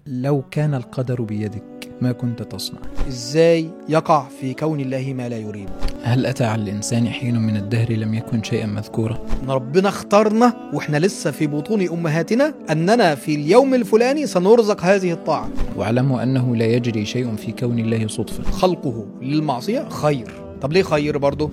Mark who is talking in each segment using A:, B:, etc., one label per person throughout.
A: لو كان القدر بيدك ما كنت تصنع
B: ازاي يقع في كون الله ما لا يريد
A: هل أتى على الإنسان حين من الدهر لم يكن شيئا مذكورا
B: ان ربنا اختارنا واحنا لسه في بطون امهاتنا اننا في اليوم الفلاني سنرزق هذه الطاعه
A: واعلموا أنه لا يجري شيء في كون الله صدفة
B: خلقه للمعصيه خير طب ليه خير برضه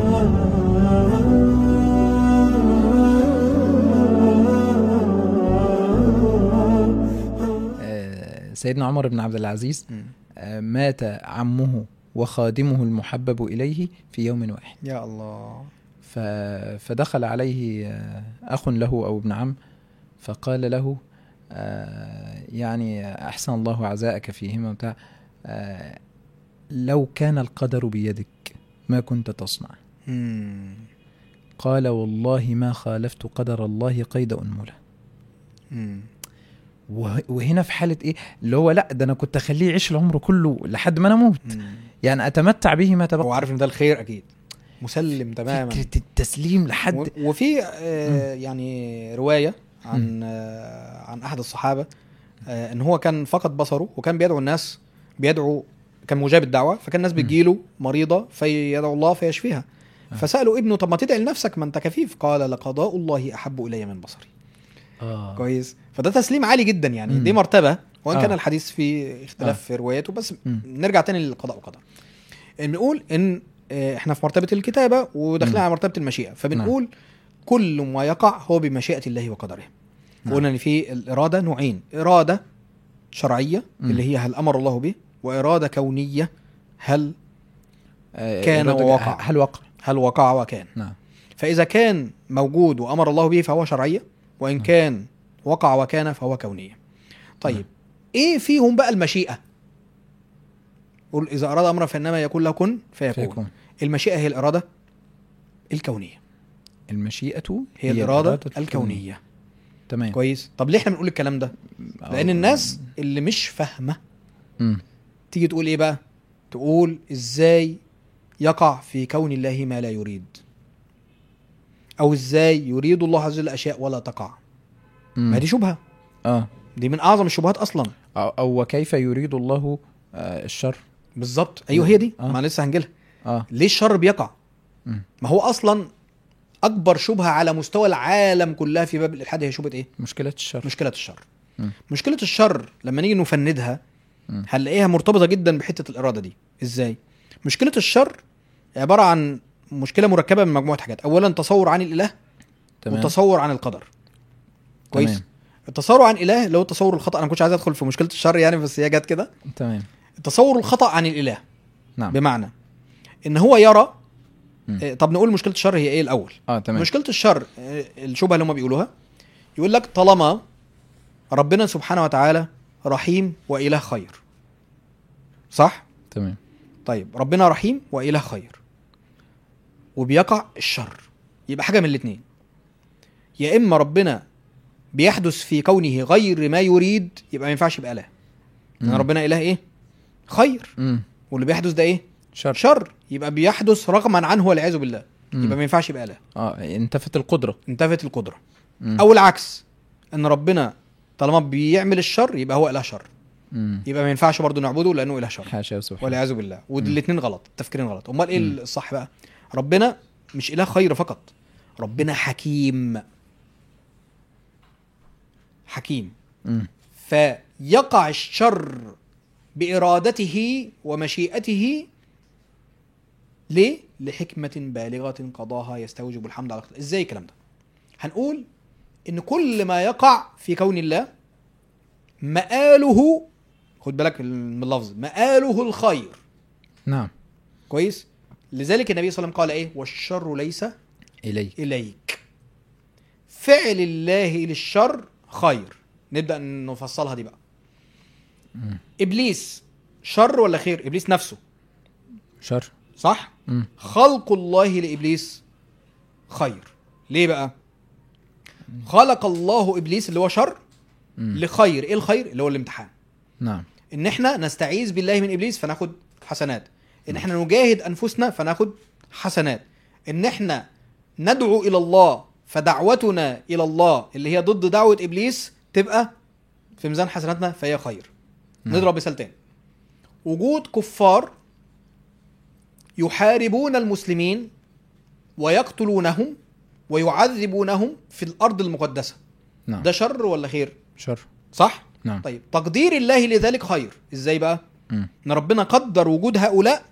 A: آه، سيدنا عمر بن عبد العزيز آه، مات عمه وخادمه المحبب إليه في يوم واحد
B: يا الله
A: ف... فدخل عليه آه، أخ له أو ابن عم فقال له آه، يعني أحسن الله عزاءك فيهما بتاع آه، لو كان القدر بيدك ما كنت تصنع
B: مم.
A: قال والله ما خالفت قدر الله قيد أنملة
B: مم.
A: وه- وهنا في حالة إيه اللي هو لا ده أنا كنت أخليه يعيش العمر كله لحد ما أنا أموت
B: مم.
A: يعني أتمتع به ما تبقى
B: هو عارف ان ده الخير اكيد مسلم تماما
A: فكرة التسليم لحد
B: و- وفي آه يعني روايه عن آه عن احد الصحابه آه ان هو كان فقد بصره وكان بيدعو الناس بيدعو كان مجاب الدعوه فكان الناس بتجيله مريضه فيدعو الله فيشفيها
A: آه.
B: فسالوا ابنه طب ما تدعي لنفسك ما انت كفيف قال لقضاء الله احب الي من بصري
A: آه.
B: كويس فده تسليم عالي جدا يعني
A: مم.
B: دي مرتبه وان
A: آه.
B: كان الحديث فيه اختلاف
A: آه.
B: في رواياته بس
A: مم.
B: نرجع تاني للقضاء والقدر نقول ان آه، احنا في مرتبه الكتابه وداخلين
A: مم.
B: على مرتبه المشيئه فبنقول كل ما يقع هو بمشيئه الله وقدره
A: نعم.
B: قلنا ان في الاراده نوعين اراده شرعيه
A: مم.
B: اللي هي هل امر الله به واراده كونيه هل
A: آه،
B: كان
A: إرادة-
B: ووقع.
A: هل وقع
B: هل وقع وكان
A: نعم
B: فاذا كان موجود وامر الله به فهو شرعيه وان كان وقع وكان فهو كونيه طيب ايه فيهم بقى المشيئه قل اذا اراد امرا فانما يكون له كن فيكون, فيكون.
A: فيكون
B: المشيئه هي الاراده الكونيه
A: المشيئة
B: هي الاراده الكونيه
A: تمام
B: كويس طب ليه احنا بنقول الكلام ده لان الناس اللي مش فاهمه
A: مم.
B: تيجي تقول ايه بقى تقول ازاي يقع في كون الله ما لا يريد او ازاي يريد الله عز وجل اشياء ولا تقع
A: مم.
B: ما دي شبهه
A: اه
B: دي من اعظم الشبهات اصلا
A: أو, أو وكيف يريد الله آه الشر
B: بالظبط ايوه هي دي
A: آه.
B: ما لسه هنجيلها
A: اه
B: ليه الشر بيقع
A: مم.
B: ما هو اصلا اكبر شبهه على مستوى العالم كلها في باب الالحاد هي شبهه ايه
A: مشكلة الشر
B: مشكله الشر
A: مم.
B: مشكله الشر لما نيجي نفندها
A: مم.
B: هنلاقيها مرتبطه جدا بحته الاراده دي ازاي مشكله الشر عباره عن مشكله مركبه من مجموعه حاجات اولا تصور عن الاله
A: تمام
B: وتصور عن القدر كويس
A: تمام.
B: التصور عن اله اللي هو التصور الخطا انا ما كنتش عايز ادخل في مشكله الشر يعني بس هي جت كده
A: تمام
B: التصور الخطا عن الاله
A: نعم
B: بمعنى ان هو يرى
A: مم.
B: آه، طب نقول مشكله الشر هي ايه الاول
A: اه تمام
B: مشكله الشر آه، الشبهه اللي هم بيقولوها يقول لك طالما ربنا سبحانه وتعالى رحيم واله خير صح
A: تمام
B: طيب ربنا رحيم واله خير وبيقع الشر يبقى حاجه من الاثنين يا اما ربنا بيحدث في كونه غير ما يريد يبقى ما ينفعش يبقى اله لان
A: مم.
B: ربنا اله ايه خير
A: مم.
B: واللي بيحدث ده ايه
A: شر
B: شر يبقى بيحدث رغما عنه والعياذ بالله
A: مم.
B: يبقى ما ينفعش يبقى اله
A: اه انتفت القدرة
B: انتفت القدره
A: مم.
B: او العكس ان ربنا طالما بيعمل الشر يبقى هو اله شر
A: مم.
B: يبقى ما ينفعش برضه نعبده لانه اله شر
A: حاشا وسبحان
B: والعياذ بالله والاثنين غلط التفكيرين غلط امال ايه
A: مم.
B: الصح بقى ربنا مش اله خير فقط ربنا حكيم حكيم
A: مم.
B: فيقع الشر بارادته ومشيئته ليه لحكمه بالغه قضاها يستوجب الحمد على الاختلاف. ازاي الكلام ده هنقول ان كل ما يقع في كون الله مآله خد بالك من اللفظ مآله الخير
A: نعم
B: كويس لذلك النبي صلى الله عليه وسلم قال ايه والشر ليس
A: إليك
B: اليك فعل الله للشر خير نبدا نفصلها دي بقى
A: مم.
B: ابليس شر ولا خير ابليس نفسه
A: شر
B: صح
A: مم.
B: خلق الله لابليس خير ليه بقى خلق الله ابليس اللي هو شر
A: مم.
B: لخير ايه الخير اللي هو الامتحان
A: نعم
B: ان احنا نستعيذ بالله من ابليس فناخد حسنات ان احنا نجاهد انفسنا فناخد حسنات ان احنا ندعو الى الله فدعوتنا الى الله اللي هي ضد دعوه ابليس تبقى في ميزان حسناتنا فهي خير
A: نعم.
B: نضرب مثال تاني وجود كفار يحاربون المسلمين ويقتلونهم ويعذبونهم في الارض المقدسه
A: نعم
B: ده شر ولا خير
A: شر
B: صح
A: نعم
B: طيب تقدير الله لذلك خير ازاي بقى
A: مم.
B: ان ربنا قدر وجود هؤلاء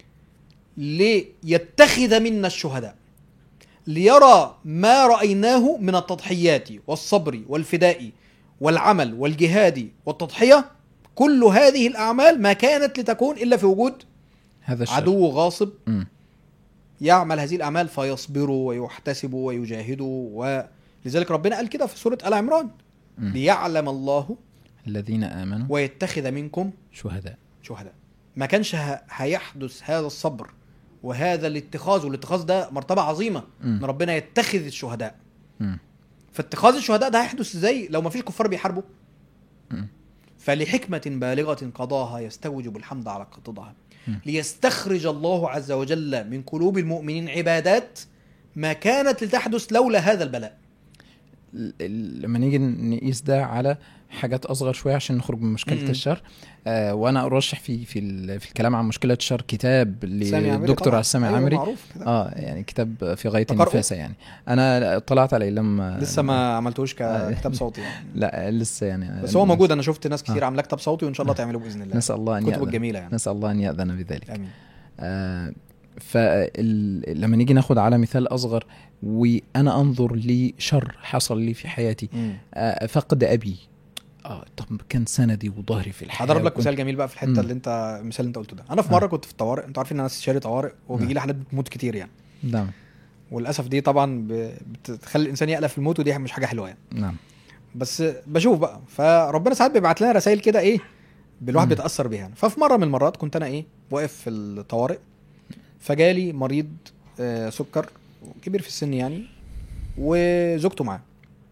B: ليتخذ منا الشهداء ليرى ما رايناه من التضحيات والصبر والفداء والعمل والجهاد والتضحيه كل هذه الاعمال ما كانت لتكون الا في وجود
A: هذا الشر
B: عدو غاصب
A: مم.
B: يعمل هذه الاعمال فيصبروا ويحتسبوا ويجاهدوا ولذلك ربنا قال كده في سوره ال عمران
A: مم.
B: ليعلم الله
A: الذين آمنوا
B: ويتخذ منكم
A: شهداء
B: شهداء ما كانش ه- هيحدث هذا الصبر وهذا الاتخاذ والاتخاذ ده مرتبه عظيمه
A: مم.
B: ان ربنا يتخذ الشهداء
A: مم.
B: فاتخاذ الشهداء ده هيحدث ازاي لو ما فيش كفار بيحاربوا
A: مم.
B: فلحكمة بالغة قضاها يستوجب الحمد على اقتضاها
A: مم.
B: ليستخرج الله عز وجل من قلوب المؤمنين عبادات ما كانت لتحدث لولا هذا البلاء
A: ال- ال- لما نيجي نقيس ده على حاجات اصغر شويه عشان نخرج من مشكله
B: م-م.
A: الشر آه وانا ارشح في في ال- في الكلام عن مشكله الشر كتاب
B: سامي عمري
A: للدكتور
B: طبعاً.
A: عسامي
B: أيوة
A: عمري
B: معروف كده.
A: اه يعني كتاب في غايه
B: تقرأه؟
A: النفاسه يعني انا اطلعت عليه لما
B: لسه ما عملتوش
A: آه.
B: ككتاب صوتي يعني.
A: لا لسه يعني
B: بس هو موجود انا شفت ناس كتير
A: آه.
B: عامله كتاب صوتي وان شاء الله تعملوه باذن الله
A: نسال الله ان
B: كتب
A: يأذن
B: الجميله يعني
A: نسال الله ان ياذن بذلك
B: امين
A: آه فلما نيجي ناخد على مثال اصغر وانا انظر لشر حصل لي في حياتي
B: مم.
A: آه فقد ابي اه طب كان سندي وظهري في الحياه
B: هضرب لك
A: وكنت-
B: مثال جميل بقى في الحته
A: مم.
B: اللي انت المثال اللي انت قلته ده انا في
A: آه.
B: مره كنت في الطوارئ انتوا عارفين ان انا استشاري طوارئ وبيجي
A: نعم.
B: لي حالات بتموت كتير يعني
A: نعم
B: وللاسف دي طبعا ب- بتخلي الانسان يألف الموت ودي مش حاجه حلوه يعني
A: نعم
B: بس بشوف بقى فربنا ساعات بيبعت لنا رسائل كده ايه الواحد
A: مم.
B: بيتاثر بيها يعني. ففي مره من المرات كنت انا ايه واقف في الطوارئ فجالي مريض آه، سكر كبير في السن يعني وزوجته معاه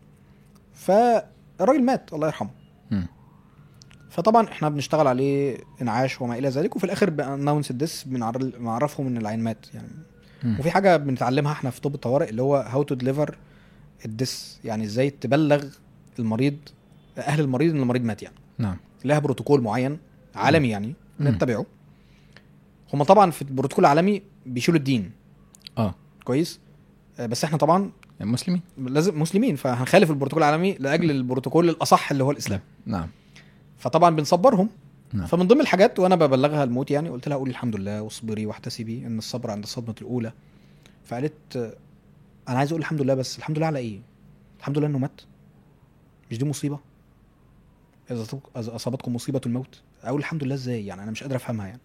B: فالراجل مات الله يرحمه
A: مم.
B: فطبعا احنا بنشتغل عليه انعاش وما الى ذلك وفي الاخر باناونس الدس بنعرفهم ان العين مات يعني
A: مم.
B: وفي حاجه بنتعلمها احنا في طب الطوارئ اللي هو هاو تو ديليفر الدس يعني ازاي تبلغ المريض اهل المريض ان المريض مات يعني
A: نعم
B: لها بروتوكول معين عالمي يعني
A: مم.
B: نتبعه هما طبعا في البروتوكول العالمي بيشيلوا الدين
A: اه
B: كويس آه، بس احنا طبعا
A: مسلمين
B: لازم مسلمين فهنخالف البروتوكول العالمي لاجل البروتوكول الاصح اللي هو الاسلام
A: نعم
B: فطبعا بنصبرهم
A: نعم.
B: فمن ضمن الحاجات وانا ببلغها الموت يعني قلت لها قولي الحمد لله واصبري واحتسبي ان الصبر عند الصدمه الاولى فقالت آه، انا عايز اقول الحمد لله بس الحمد لله على ايه الحمد لله انه مات مش دي مصيبه اذا أصاب- إذا اصابتكم مصيبه الموت اقول الحمد لله ازاي يعني انا مش قادر افهمها يعني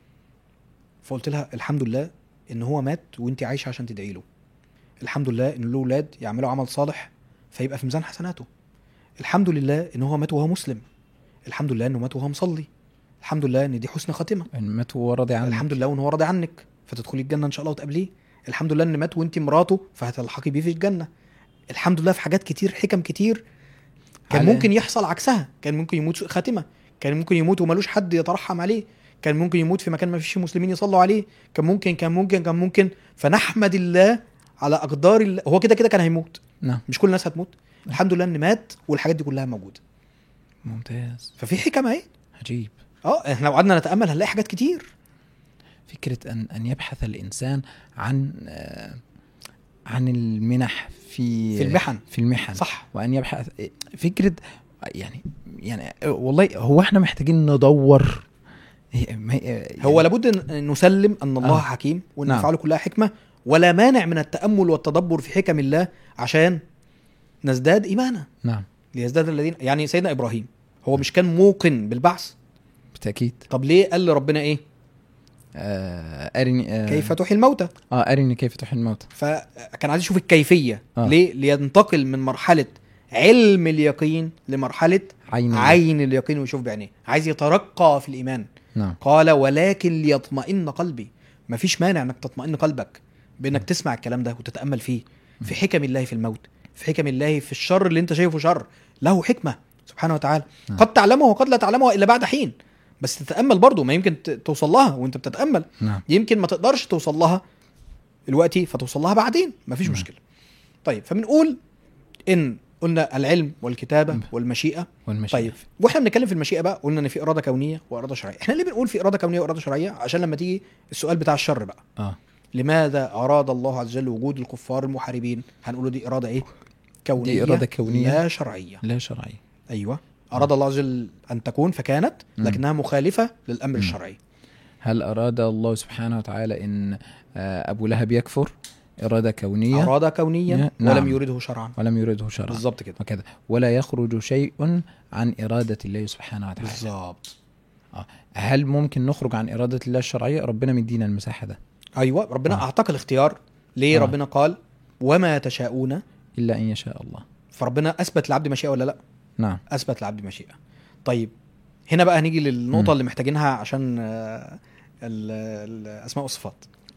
B: فقلت لها الحمد لله ان هو مات وانت عايشه عشان تدعي له الحمد لله ان له اولاد يعملوا عمل صالح فيبقى في ميزان حسناته الحمد لله ان هو مات وهو مسلم الحمد لله انه مات وهو مصلي الحمد لله ان دي حسن خاتمه
A: إن مات وهو راضي عنك
B: الحمد لله وان هو راضي عنك فتدخلي الجنه ان شاء الله وتقابليه الحمد لله ان مات وانت مراته فهتلحقي بيه في الجنه الحمد لله في حاجات كتير حكم كتير كان
A: على-
B: ممكن يحصل عكسها كان ممكن يموت سوء خاتمه كان ممكن يموت وملوش حد يترحم عليه كان ممكن يموت في مكان ما فيش مسلمين يصلوا عليه كان ممكن كان ممكن كان ممكن فنحمد الله على اقدار الله هو كده كده كان هيموت
A: نعم
B: مش كل الناس هتموت الحمد لله ان مات والحاجات دي كلها موجوده
A: ممتاز
B: ففي حكم اهي
A: عجيب
B: اه احنا لو قعدنا نتامل هنلاقي حاجات كتير
A: فكرة أن أن يبحث الإنسان عن آه، عن المنح في
B: في المحن.
A: في المحن
B: صح
A: وأن يبحث فكرة يعني يعني والله هو احنا محتاجين ندور هي- ما هي- يعني
B: هو لابد ان نسلم ان الله
A: آه.
B: حكيم وان
A: نعم.
B: افعاله كلها حكمه ولا مانع من التامل والتدبر في حكم الله عشان نزداد ايمانا
A: نعم
B: ليزداد الذين يعني سيدنا ابراهيم هو مش كان موقن بالبعث
A: بالتأكيد
B: طب ليه قال لربنا ايه
A: آه أرني آه
B: كيف تحيي الموتى
A: اه أرني كيف تحيي الموتى
B: فكان عايز يشوف الكيفيه
A: آه.
B: ليه لينتقل من مرحله علم اليقين لمرحله
A: عين الله.
B: عين اليقين ويشوف بعينيه عايز يترقى في الايمان
A: نعم
B: قال ولكن ليطمئن قلبي مفيش مانع انك تطمئن قلبك بانك تسمع الكلام ده وتتامل فيه في حكم الله في الموت في حكم الله في الشر اللي انت شايفه شر له حكمه سبحانه وتعالى
A: نعم.
B: قد تعلمه وقد لا تعلمه الا بعد حين بس تتامل برضه ما يمكن ت- توصل لها وانت بتتامل
A: نعم
B: يمكن ما تقدرش توصل لها دلوقتي فتوصل لها بعدين مفيش
A: نعم.
B: مشكله طيب فبنقول ان قلنا العلم والكتابه
A: م.
B: والمشيئه
A: والمشيئة
B: طيب واحنا بنتكلم في المشيئه بقى قلنا ان في اراده كونيه واراده شرعيه احنا ليه بنقول في اراده كونيه واراده شرعيه عشان لما تيجي السؤال بتاع الشر بقى
A: اه
B: لماذا اراد الله عز وجل وجود الكفار المحاربين هنقوله دي اراده ايه كونيه
A: دي إرادة كونية.
B: لا شرعيه
A: لا شرعية
B: ايوه اراد الله عز وجل ان تكون فكانت
A: مم.
B: لكنها مخالفه للامر
A: مم.
B: الشرعي
A: هل أراد الله سبحانه وتعالى إن آه، أبو لهب يكفر إرادة كونية
B: اراد كونيا
A: نعم.
B: ولم يريده شرعا
A: ولم يرده شرعا
B: بالظبط كده
A: وكذا ولا يخرج شيء عن إرادة الله سبحانه وتعالى
B: بالظبط
A: هل ممكن نخرج عن إرادة الله الشرعية ربنا مدينا المساحة ده
B: ايوه ربنا
A: آه.
B: اعطاك الاختيار ليه
A: آه.
B: ربنا قال وما تشاءون
A: إلا أن يشاء الله
B: فربنا اثبت للعبد مشيئه ولا لا
A: نعم
B: اثبت للعبد مشيئه طيب هنا بقى هنيجي للنقطه
A: مم.
B: اللي محتاجينها عشان آه، ال- الاسماء والصفات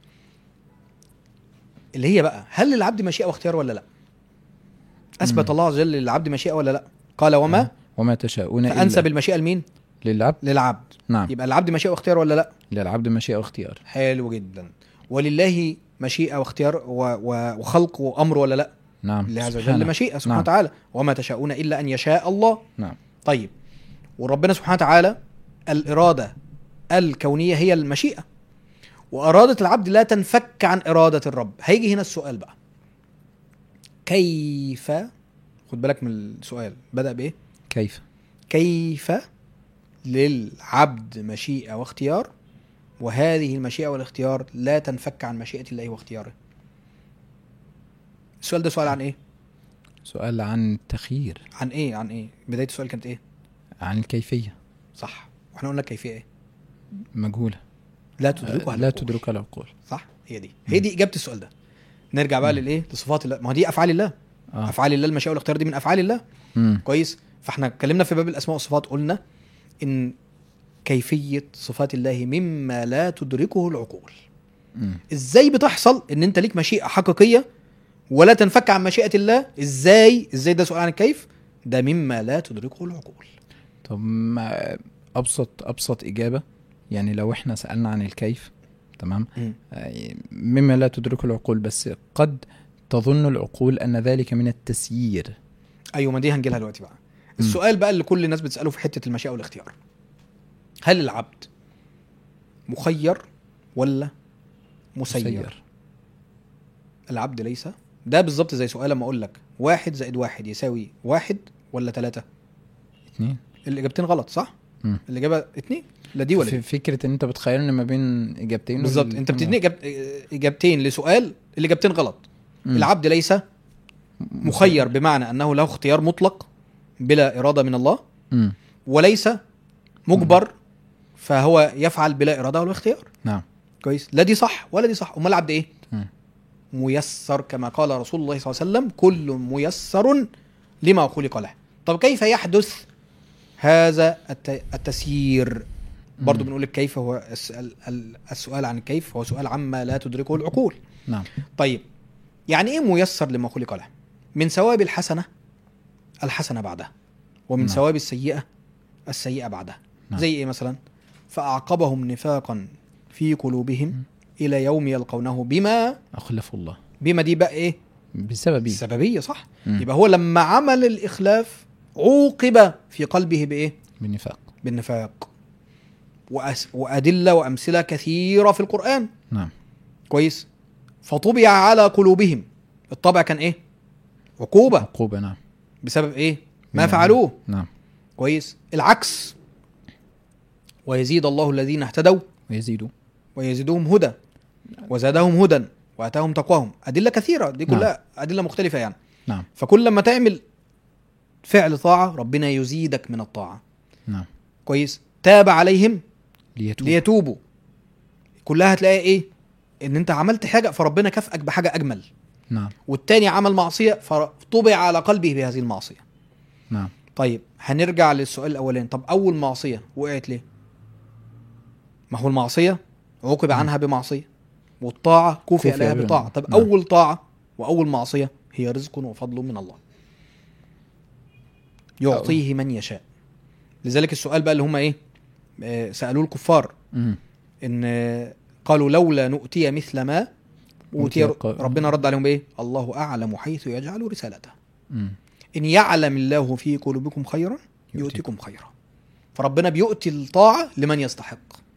B: اللي هي بقى هل للعبد مشيئه واختيار ولا لا اثبت
A: مم.
B: الله عز وجل للعبد مشيئه ولا لا قال وما
A: وما تشاءون
B: فانسب
A: إلا
B: المشيئه لمين
A: للعبد
B: للعبد
A: نعم
B: يبقى العبد مشيئه واختيار ولا لا
A: للعبد مشيئة واختيار
B: حلو جدا ولله مشيئه واختيار و... و... وخلق وامر ولا لا
A: نعم
B: لله عز
A: سبحانه.
B: وجل مشيئه سبحانه
A: نعم.
B: وتعالى وما تشاءون الا ان يشاء الله
A: نعم
B: طيب وربنا سبحانه وتعالى الاراده الكونيه هي المشيئه واراده العبد لا تنفك عن اراده الرب هيجي هنا السؤال بقى كيف خد بالك من السؤال بدا بايه
A: كيف
B: كيف للعبد مشيئه واختيار وهذه المشيئه والاختيار لا تنفك عن مشيئه الله واختياره السؤال ده سؤال عن ايه
A: سؤال عن التخيير
B: عن ايه عن ايه بدايه السؤال كانت ايه
A: عن الكيفية
B: صح واحنا قلنا الكيفيه ايه
A: مجهولة
B: لا تدركها
A: لا
B: العقول.
A: تدرك العقول
B: صح هي دي هي دي اجابه السؤال ده نرجع بقى
A: مم.
B: للايه لصفات الله ما هو دي افعال الله
A: آه.
B: افعال الله المشيئه والاختيار دي من افعال الله
A: مم.
B: كويس فاحنا اتكلمنا في باب الاسماء والصفات قلنا ان كيفيه صفات الله مما لا تدركه العقول
A: مم.
B: ازاي بتحصل ان انت ليك مشيئه حقيقيه ولا تنفك عن مشيئه الله ازاي ازاي ده سؤال عن الكيف ده مما لا تدركه العقول
A: طب ما ابسط ابسط اجابه يعني لو احنا سالنا عن الكيف تمام
B: مم.
A: آه، مما لا تدركه العقول بس قد تظن العقول ان ذلك من التسيير
B: ايوه ما دي هنجي لها دلوقتي بقى السؤال بقى اللي كل الناس بتساله في حته المشيئه والاختيار هل العبد مخير ولا مسير, مسير.
A: مسير
B: العبد ليس ده بالظبط زي سؤال لما اقول لك واحد زائد واحد يساوي واحد ولا ثلاثة
A: اثنين
B: الاجابتين غلط صح
A: مم.
B: الاجابه اتنين لا دي ولا
A: في
B: دي
A: فكره ان انت بتخيرني ما بين اجابتين
B: بالظبط
A: وال-
B: انت بتديني إجاب... اجابتين لسؤال الاجابتين غلط
A: مم.
B: العبد ليس مخير بمعنى انه له اختيار مطلق بلا اراده من الله
A: مم.
B: وليس مجبر فهو يفعل بلا اراده ولا اختيار
A: نعم
B: كويس لا دي صح ولا دي صح امال العبد ايه
A: مم.
B: ميسر كما قال رسول الله صلى الله عليه وسلم كل ميسر لما خلق له طب كيف يحدث هذا الت- التسيير برضو
A: مم.
B: بنقول لك كيف هو السؤال, ال- السؤال عن الكيف هو سؤال عما لا تدركه العقول
A: نعم
B: طيب يعني ايه ميسر لما خلق له من ثواب الحسنه الحسنه بعدها ومن
A: نعم.
B: ثواب السيئه السيئه بعدها
A: نعم.
B: زي ايه مثلا فاعقبهم نفاقا في قلوبهم الى يوم يلقونه بما
A: اخلف الله
B: بما دي بقى ايه
A: بسبب
B: السببيه صح
A: مم.
B: يبقى هو لما عمل الاخلاف عوقب في قلبه بايه
A: بالنفاق
B: بالنفاق وأس وادله وامثله كثيره في القران
A: نعم
B: كويس فطبع على قلوبهم الطبع كان ايه عقوبه
A: عقوبه نعم
B: بسبب ايه ما
A: نعم.
B: فعلوه
A: نعم
B: كويس العكس ويزيد الله الذين اهتدوا
A: ويزيد
B: ويزيدهم هدى وزادهم هدى واتاهم تقواهم ادله كثيره دي
A: نعم.
B: كلها ادله مختلفه يعني
A: نعم
B: فكل لما تعمل فعل طاعه ربنا يزيدك من الطاعه
A: نعم
B: كويس تاب عليهم
A: ليتوب
B: ليتوبوا كلها هتلاقي ايه ان انت عملت حاجه فربنا كافئك بحاجه اجمل
A: نعم
B: والتاني عمل معصيه فطبع على قلبه بهذه المعصيه
A: نعم
B: طيب هنرجع للسؤال الاولاني طب اول معصيه وقعت ليه ما هو المعصيه عوقب عنها بمعصيه والطاعه كفئ
A: كفئ
B: لها
A: بها.
B: بطاعه طب
A: نعم.
B: اول طاعه واول معصيه هي رزق وفضل من الله يعطيه من يشاء لذلك السؤال بقى اللي هم ايه آه، سالوه الكفار
A: مم.
B: ان آه، قالوا لولا نؤتي مثل ما اوتي
A: أوتي ق-
B: ربنا رد عليهم بايه الله اعلم حيث يجعل رسالته
A: مم.
B: ان يعلم الله في قلوبكم خيرا يؤتكم خيرا فربنا بيؤتي الطاعه لمن يستحق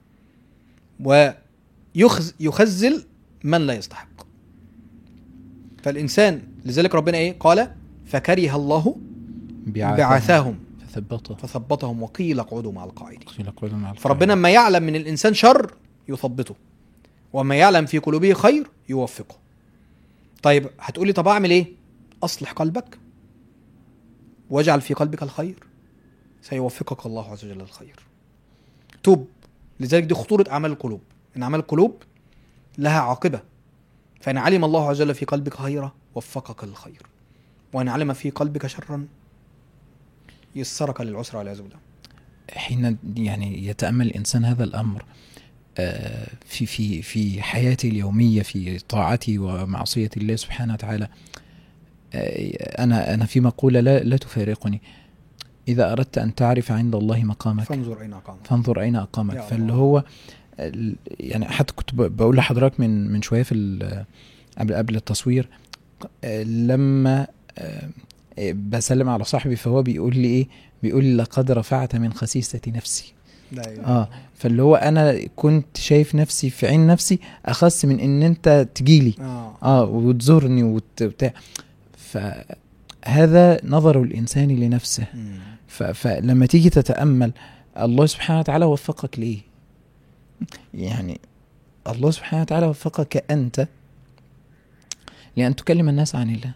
B: ويخزل من لا يستحق فالانسان لذلك ربنا ايه قال فكره الله بعثاهم
A: فثبته
B: فثبتهم وقيل اقعدوا مع القاعدين
A: قيل قولا مع القائلين.
B: فربنا لما يعلم من الانسان شر يثبته وما يعلم في قلوبه خير يوفقه طيب هتقولي طب اعمل ايه اصلح قلبك واجعل في قلبك الخير سيوفقك الله عز وجل الخير توب لذلك دي خطورة أعمال القلوب إن أعمال القلوب لها عاقبة فإن علم الله عز وجل في قلبك خيرا وفقك للخير وإن علم في قلبك شرا يسرك للعسرى والعياذ بالله
A: حين يعني يتامل الانسان هذا الامر آه، في في في حياته اليوميه في طاعته ومعصيه الله سبحانه وتعالى آه، انا انا في مقوله لا لا تفارقني اذا اردت ان تعرف عند الله مقامك
B: فانظر أين أقام
A: فانظر اين اقامك
B: يا
A: فاللي
B: الله.
A: هو ال- يعني حتى كنت ب- بقول لحضرتك من من شويه في ال- قبل قبل التصوير آه، لما آه، آه، بسلم على صاحبي فهو بيقول لي ايه بيقول لي لقد رفعت من خسيسه نفسي
B: لا إله
A: اه فاللي هو انا كنت شايف نفسي في عين نفسي اخس من ان انت تجيلي
B: آه.
A: اه وتزورني وت- وبتاع فهذا نظر الانسان لنفسه
B: مم.
A: ف- فلما تيجي تتامل الله سبحانه وتعالى وفقك ليه يعني الله سبحانه وتعالى وفقك انت لان تكلم الناس عن الله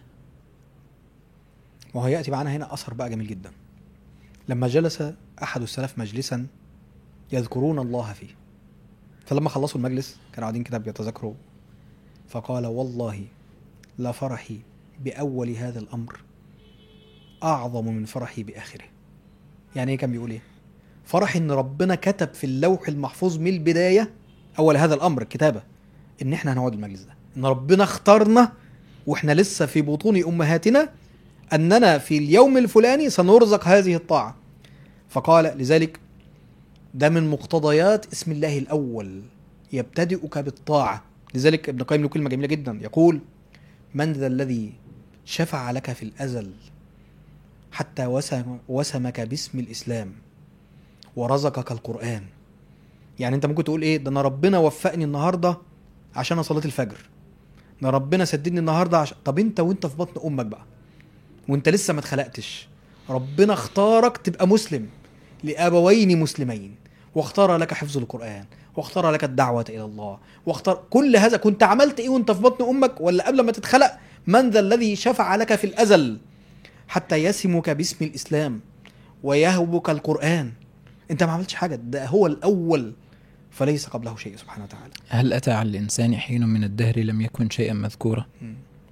B: وهيأتي معنا هنا أثر بقى جميل جدا لما جلس أحد السلف مجلسا يذكرون الله فيه فلما خلصوا المجلس كانوا قاعدين كده بيتذاكروا فقال والله لفرحي بأول هذا الأمر أعظم من فرحي بآخره يعني إيه كان بيقول إيه فرح إن ربنا كتب في اللوح المحفوظ من البداية أول هذا الأمر الكتابة إن إحنا هنقعد المجلس ده إن ربنا اختارنا وإحنا لسه في بطون أمهاتنا أننا في اليوم الفلاني سنرزق هذه الطاعة فقال لذلك ده من مقتضيات اسم الله الأول يبتدئك بالطاعة لذلك ابن القيم له كلمة جميلة جدا يقول من ذا الذي شفع لك في الأزل حتى وسم وسمك باسم الإسلام ورزقك القرآن يعني أنت ممكن تقول إيه ده أنا ربنا وفقني النهاردة عشان صلاة الفجر ده ربنا سددني النهاردة عشان طب أنت وأنت في بطن أمك بقى وانت لسه ما اتخلقتش ربنا اختارك تبقى مسلم لابوين مسلمين واختار لك حفظ القران واختار لك الدعوه الى الله واختار كل هذا كنت عملت ايه وانت في بطن امك ولا قبل ما تتخلق من ذا الذي شفع لك في الازل حتى يسمك باسم الاسلام ويهبك القران انت ما عملتش حاجه ده هو الاول فليس قبله شيء سبحانه وتعالى
A: هل اتى على الانسان حين من الدهر لم يكن شيئا مذكورا
B: مم.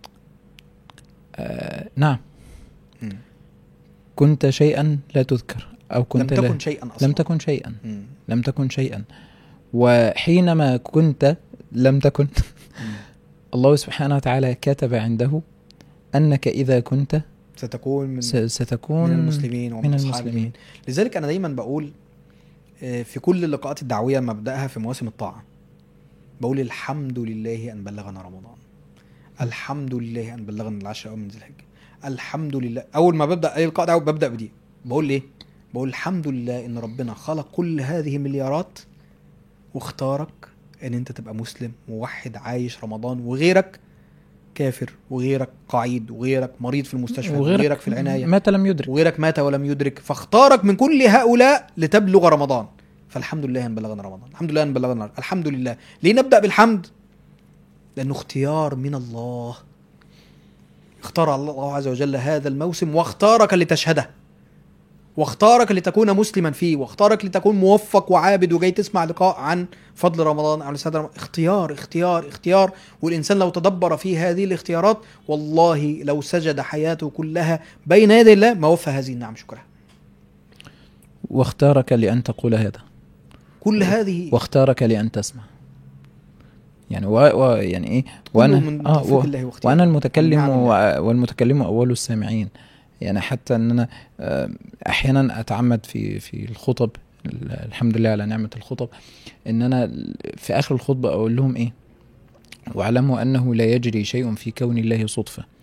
A: آه نعم
B: مم.
A: كنت شيئا لا تذكر او كنت
B: لم
A: لا
B: تكن شيئا اصلا
A: لم تكن شيئا
B: مم.
A: لم تكن شيئا وحينما كنت لم تكن
B: مم.
A: الله سبحانه وتعالى كتب عنده انك اذا كنت
B: ستكون من
A: س- ستكون
B: من المسلمين ومن
A: من
B: أصحاب
A: المسلمين.
B: اليمين. لذلك انا دايما بقول آه، في كل اللقاءات الدعويه لما ابداها في مواسم الطاعه بقول الحمد لله ان بلغنا رمضان الحمد لله ان بلغنا العشر الاول من ذي الحجه الحمد لله اول ما ببدا اي لقاء دعوه ببدا بدي بقول ايه بقول الحمد لله ان ربنا خلق كل هذه المليارات واختارك ان انت تبقى مسلم موحد عايش رمضان وغيرك كافر وغيرك قعيد وغيرك مريض في المستشفى وغيرك, وغيرك في العنايه
A: مات لم يدرك
B: وغيرك مات ولم يدرك فاختارك من كل هؤلاء لتبلغ رمضان فالحمد لله ان بلغنا رمضان الحمد لله ان بلغنا الحمد لله ليه نبدا بالحمد لانه اختيار من الله اختار الله عز وجل هذا الموسم واختارك لتشهده واختارك لتكون مسلما فيه واختارك لتكون موفق وعابد وجاي تسمع لقاء عن فضل رمضان عن سنة رمضان اختيار اختيار اختيار والإنسان لو تدبر في هذه الاختيارات والله لو سجد حياته كلها بين يدي الله ما وفى هذه النعم شكرها
A: واختارك لان تقول هذا
B: كل هذه
A: واختارك لان تسمع يعني و... و... يعني ايه
B: كله
A: وانا
B: من
A: اه
B: توفيق
A: و...
B: الله واختياره.
A: وانا المتكلم
B: ونعم
A: و... والمتكلم اول السامعين يعني حتى ان انا آه، احيانا اتعمد في في الخطب الحمد لله على نعمه الخطب ان انا في اخر الخطبه اقول لهم ايه واعلموا انه لا يجري شيء في كون الله صدفه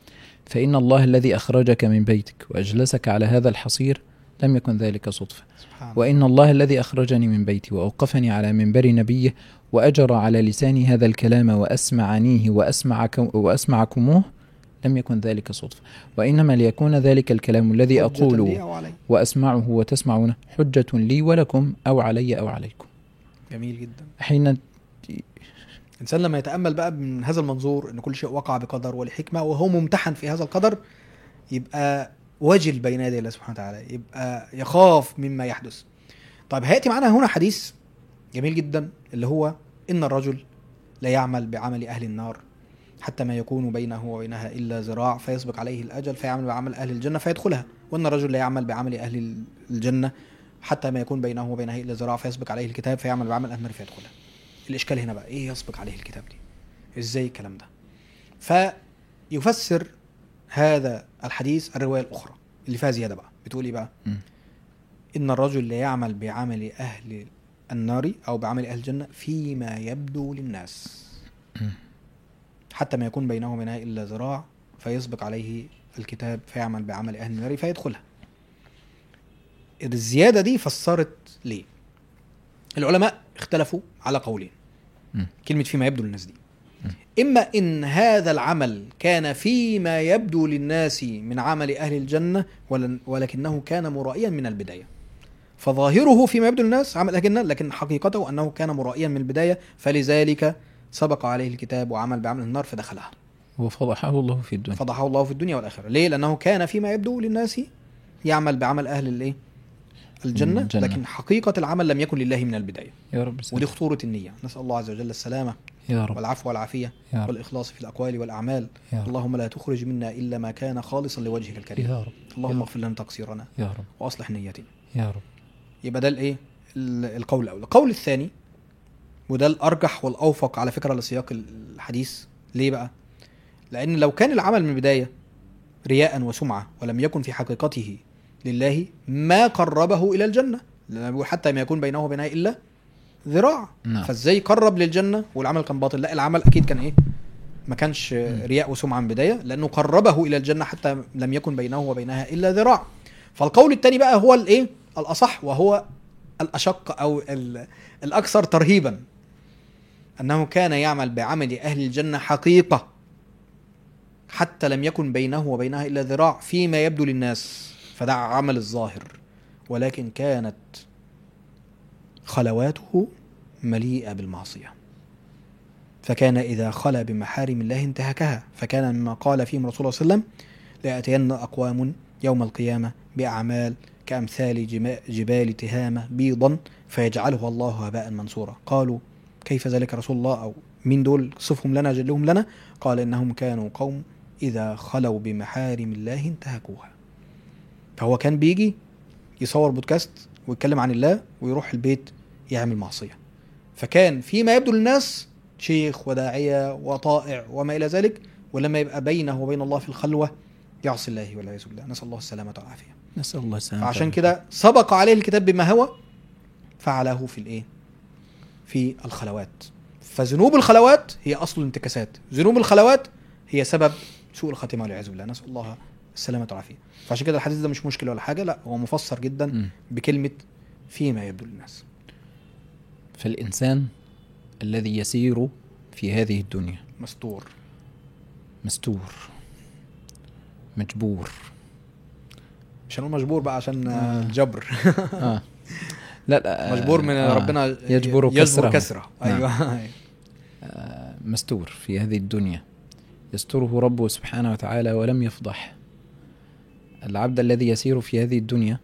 A: فإن الله الذي أخرجك من بيتك وأجلسك على هذا الحصير لم يكن ذلك صدفة
B: سبحان الله.
A: وإن الله الذي أخرجني من بيتي وأوقفني على منبر نبيه وأجرى على لساني هذا الكلام وأسمعنيه وأسمعكم وأسمعكموه لم يكن ذلك صدفة وإنما ليكون ذلك الكلام الذي
B: حجة
A: أقوله
B: لي أو علي.
A: وأسمعه وتسمعونه حجة لي ولكم أو علي أو عليكم
B: جميل جدا
A: حين
B: الانسان لما يتامل بقى من هذا المنظور ان كل شيء وقع بقدر ولحكمه وهو ممتحن في هذا القدر يبقى وجل بين يدي الله سبحانه وتعالى يبقى يخاف مما يحدث طيب هياتي معنا هنا حديث جميل جدا اللي هو ان الرجل لا يعمل بعمل اهل النار حتى ما يكون بينه وبينها الا ذراع فيسبق عليه الاجل فيعمل بعمل اهل الجنه فيدخلها وان الرجل لا يعمل بعمل اهل الجنه حتى ما يكون بينه وبينها الا ذراع فيسبق عليه الكتاب فيعمل بعمل اهل النار فيدخلها الاشكال هنا بقى ايه يسبق عليه الكتاب دي ازاي الكلام ده فيفسر هذا الحديث الروايه الاخرى اللي فيها زياده بقى بتقول ايه بقى
A: مم.
B: ان الرجل لا يعمل بعمل اهل النار او بعمل اهل الجنه فيما يبدو للناس
A: مم.
B: حتى ما يكون بينه وبينها الا ذراع فيسبق عليه الكتاب فيعمل بعمل اهل النار فيدخلها الزياده دي فسرت ليه العلماء اختلفوا على قولين
A: مم.
B: كلمه فيما يبدو للناس دي اما ان هذا العمل كان فيما يبدو للناس من عمل اهل الجنه ولن- ولكنه كان مرائيا من البدايه فظاهره فيما يبدو للناس عمل اهل الجنه لكن حقيقته انه كان مرائيا من البدايه فلذلك سبق عليه الكتاب وعمل بعمل النار فدخلها
A: وفضحه الله في الدنيا
B: فضحه الله في الدنيا والاخره ليه لانه كان فيما يبدو للناس يعمل بعمل اهل الايه الجنه
A: الجنة.
B: لكن حقيقه العمل لم يكن لله من البدايه
A: يا رب سلام.
B: ودي خطوره النيه نسال الله عز وجل السلامه
A: يا رب
B: والعفو والعافيه
A: يا رب
B: والاخلاص في الاقوال والاعمال
A: يا رب
B: اللهم لا تخرج منا الا ما كان خالصا لوجهك الكريم
A: يا رب
B: اللهم
A: يا
B: اغفر لنا تقصيرنا
A: يا رب
B: واصلح نيتنا
A: يا رب
B: يبقى ده الايه ال- القول الاول القول الثاني وده الارجح والاوفق على فكره لسياق الحديث ليه بقى لان لو كان العمل من البدايه رياء وسمعه ولم يكن في حقيقته لله ما قربه الى الجنه لأنه بيقول حتى ما يكون بينه وبينها الا ذراع
A: نعم
B: فازاي قرب للجنه والعمل كان باطل لا العمل اكيد كان ايه ما كانش رياء وسمعه من بدايه لانه قربه الى الجنه حتى لم يكن بينه وبينها الا ذراع فالقول الثاني بقى هو الايه الاصح وهو الاشق او ال- الاكثر ترهيبا انه كان يعمل بعمل اهل الجنه حقيقه حتى لم يكن بينه وبينها الا ذراع فيما يبدو للناس فده عمل الظاهر ولكن كانت خلواته مليئه بالمعصيه فكان اذا خلا بمحارم الله انتهكها فكان مما قال فيهم رسول الله صلى الله عليه وسلم لياتين اقوام يوم القيامه باعمال كامثال جما- جبال تهامه بيضا فيجعلها الله هباء منصورا قالوا كيف ذلك رسول الله او مين دول صفهم لنا جلهم لنا قال انهم كانوا قوم اذا خلوا بمحارم الله انتهكوها فهو كان بيجي يصور بودكاست ويتكلم عن الله ويروح البيت يعمل معصيه فكان فيما يبدو للناس شيخ وداعيه وطائع وما الى ذلك ولما يبقى بينه وبين الله في الخلوه يعصي الله والعياذ بالله نسال الله السلامه والعافيه
A: نسأل الله السلامة
B: فعشان كده سبق عليه الكتاب بما هو فعله في الايه في الخلوات فذنوب الخلوات هي اصل الانتكاسات ذنوب الخلوات هي سبب سوء الخاتمه والعياذ بالله نسال الله السلامه والعافيه فعشان كده الحديث ده مش مشكله ولا حاجه لا هو مفسر جدا
A: مم.
B: بكلمه فيما يبدو للناس
A: فالإنسان الذي يسير في هذه الدنيا
B: مستور
A: مستور مجبور
B: مش هنقول مجبور بقى عشان
A: آه.
B: الجبر
A: آه. لا لا
B: مجبور من
A: آه.
B: ربنا
A: يجبر
B: يجبر
A: كسره.
B: كسره
A: نعم.
B: ايوه
A: آه، مستور في هذه الدنيا يستره ربه سبحانه وتعالى ولم يفضح العبد الذي يسير في هذه الدنيا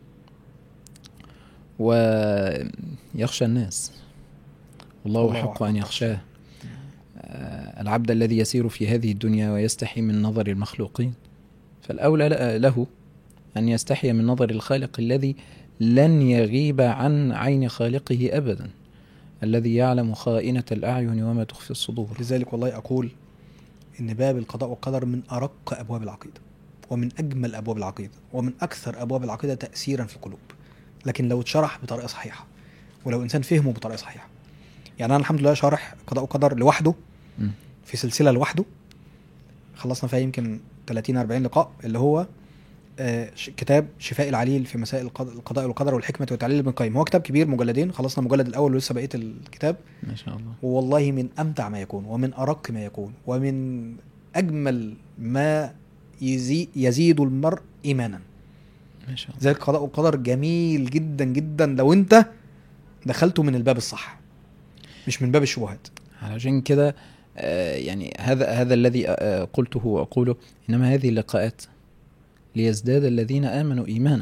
A: ويخشى الناس والله
B: الله
A: حق
B: أعلم.
A: أن يخشاه آه، العبد الذي يسير في هذه الدنيا ويستحي من نظر المخلوقين فالأولى ل- له أن يستحي من نظر الخالق الذي لن يغيب عن عين خالقه أبدا الذي يعلم خائنة الأعين وما تخفي الصدور
B: لذلك والله اقول ان باب القضاء والقدر من ارق ابواب العقيده ومن اجمل ابواب العقيده ومن اكثر ابواب العقيده تاثيرا في القلوب لكن لو اتشرح بطريقه صحيحه ولو انسان فهمه بطريقه صحيحه يعني انا الحمد لله شارح قضاء وقدر لوحده
A: مم.
B: في سلسله لوحده خلصنا فيها يمكن 30 40 لقاء اللي هو آه، ش- كتاب شفاء العليل في مسائل القض- القضاء والقدر والحكمه والتعليل ابن القيم هو كتاب كبير مجلدين خلصنا المجلد الاول ولسه بقيه الكتاب
A: ما شاء الله
B: والله من امتع ما يكون ومن ارق ما يكون ومن اجمل ما يزي يزيد المرء ايمانا
A: ما شاء الله
B: زي القضاء والقدر جميل جدا جدا لو انت دخلته من الباب الصح مش من باب الشبهات
A: علشان كده آه، يعني هذا هذا الذي آه، قلته واقوله انما هذه اللقاءات ليزداد الذين امنوا ايمانا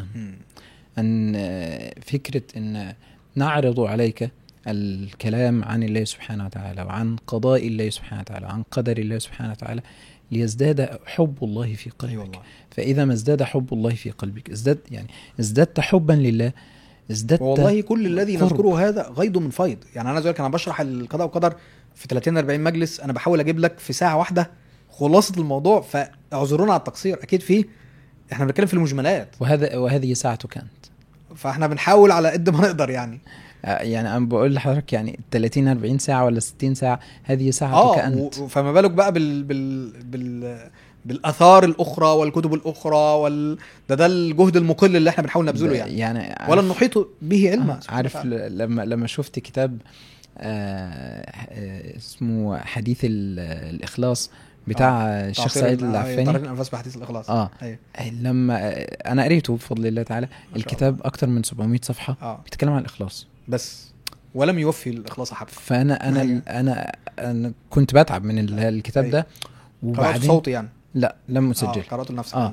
A: ان آه، فكره ان نعرض عليك الكلام عن الله سبحانه وتعالى وعن قضاء الله سبحانه وتعالى وعن قدر الله سبحانه وتعالى ليزداد حب الله في
B: اي
A: قلبك
B: والله
A: فاذا ما ازداد حب الله في قلبك ازداد يعني ازددت حبا لله ازددت
B: والله كل الذي
A: قرب.
B: نذكره هذا غيض من فيض يعني انا زي انا بشرح القضاء والقدر في 30 40 مجلس انا بحاول اجيب لك في ساعه واحده خلاصه الموضوع فاعذرونا على التقصير اكيد فيه احنا بنتكلم في المجملات
A: وهذا وهذه ساعتك انت
B: فاحنا بنحاول على قد ما نقدر يعني
A: آه، يعني انا بقول لحضرتك يعني 30 40 ساعه ولا 60 ساعه هذه ساعتك
B: اه
A: انت
B: و- فما بالك بقى بال بال بال بالاثار الاخرى والكتب الاخرى وال ده ده الجهد المقل اللي احنا بنحاول نبذله يعني
A: يعني
B: ولا
A: عارف-
B: نحيط به علما
A: آه،
B: سبحانه
A: عارف
B: وتعالى.
A: ل- لما لما شفت كتاب آه آه، اسمه حديث ال- الاخلاص بتاع الشيخ
B: تعطير
A: سعيد
B: ال-
A: العفاني
B: تعطير الانفاس بحديث الاخلاص
A: اه
B: ايوه
A: لما آه، انا قريته بفضل الله تعالى
B: شاء
A: الكتاب اكتر من 700 صفحه
B: اه
A: بيتكلم عن الاخلاص
B: بس ولم يوفي الاخلاص حقه
A: فانا انا
B: أيوة.
A: انا انا كنت بتعب من ال- الكتاب ده
B: قراءة
A: وبعدين
B: صوتي يعني
A: لا لم
B: اه
A: اسجل
B: قراءته لنفسك
A: آه.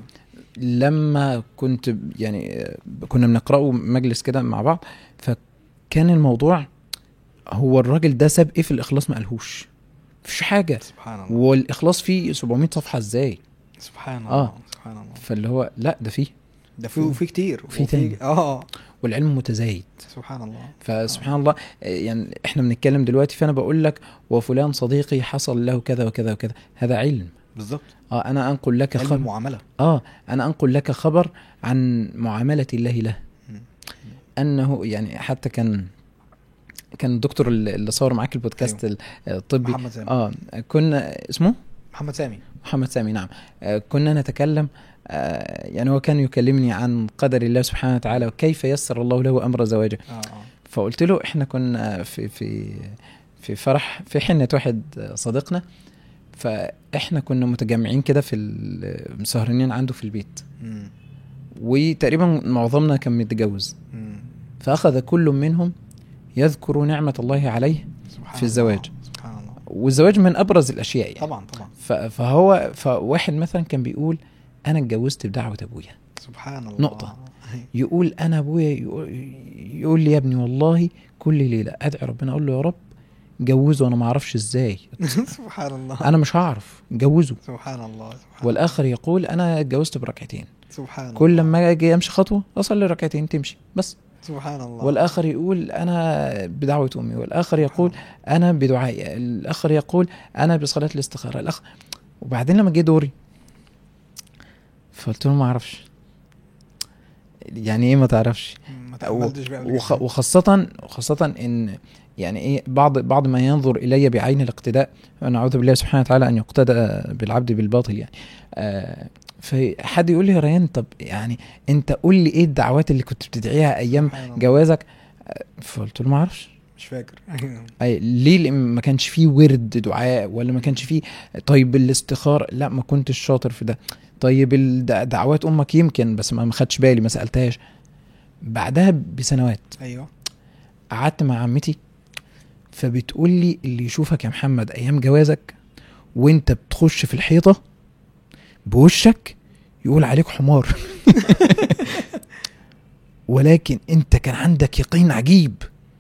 A: لما كنت ب- يعني آه، كنا بنقراه مجلس كده مع بعض فكان الموضوع هو الراجل ده ساب ايه في الاخلاص ما قالهوش مفيش حاجه
B: سبحان الله
A: والاخلاص فيه 700 صفحه ازاي
B: سبحان الله
A: آه.
B: سبحان الله
A: فاللي هو لا ده فيه
B: ده في وفي كتير
A: وفي
B: وفي-
A: تاني.
B: اه
A: والعلم متزايد
B: سبحان الله
A: فسبحان الله آه، يعني احنا بنتكلم دلوقتي فانا بقول لك وفلان صديقي حصل له كذا وكذا وكذا هذا علم
B: بالظبط
A: اه انا انقل لك
B: علم
A: خبر
B: المعامله
A: اه انا انقل لك خبر عن معامله الله له
B: مم.
A: انه يعني حتى كان كان الدكتور اللي اللي صور معاك البودكاست ال- الطبي
B: محمد سامي
A: اه كنا اسمه
B: محمد سامي
A: محمد سامي نعم آه كنا نتكلم آه يعني هو كان يكلمني عن قدر الله سبحانه وتعالى وكيف يسر الله له امر زواجه
B: اه اه
A: فقلت له احنا كنا في في في فرح في حنه واحد صديقنا فاحنا كنا متجمعين كده في ال- مسهرين عنده في البيت
B: مم.
A: وتقريبا معظمنا كان متجوز
B: مم.
A: فاخذ كل منهم يذكر نعمه الله عليه
B: سبحان
A: في الزواج.
B: الله. سبحان الله
A: والزواج من ابرز الاشياء يعني
B: طبعا طبعا
A: ف- فهو فواحد مثلا كان بيقول انا اتجوزت بدعوه ابويا
B: سبحان الله
A: نقطة. يقول انا ابويا يقول, يقول لي يا ابني والله كل ليله ادعي ربنا اقول له يا رب جوزه انا ما اعرفش ازاي
B: سبحان الله
A: انا مش هعرف جوزه
B: سبحان الله سبحان
A: والاخر يقول انا اتجوزت بركعتين
B: سبحان الله
A: كل لما اجي امشي خطوه اصلي ركعتين تمشي بس
B: سبحان الله
A: والاخر يقول انا بدعوه امي والاخر يقول انا بدعائي الاخر يقول انا بصلاه الاستخاره الاخ وبعدين لما جه دوري فقلت له ما اعرفش يعني ايه ما تعرفش
B: ما تأملتش بقى قبل
A: وخ...
B: كده.
A: وخاصة خاصة ان يعني ايه بعض بعض ما ينظر الي بعين الاقتداء ونعوذ بالله سبحانه وتعالى ان يقتدى بالعبد بالباطل يعني آه فحد يقول لي يا ريان طب يعني انت قول لي ايه الدعوات اللي كنت بتدعيها ايام
B: سبحان الله.
A: جوازك آه، فقلت له ما اعرفش
B: مش فاكر
A: أي ليه لأن ما كانش فيه ورد دعاء ولا ما كانش فيه طيب الاستخارة لا ما كنتش شاطر في ده طيب الد- دعوات امك يمكن بس ما ما خدش بالي ما سالتهاش بعدها بسنوات
B: ايوه
A: قعدت مع عمتي فبتقول لي اللي يشوفك يا محمد ايام جوازك وانت بتخش في الحيطه بوشك يقول عليك حمار ولكن انت كان عندك يقين عجيب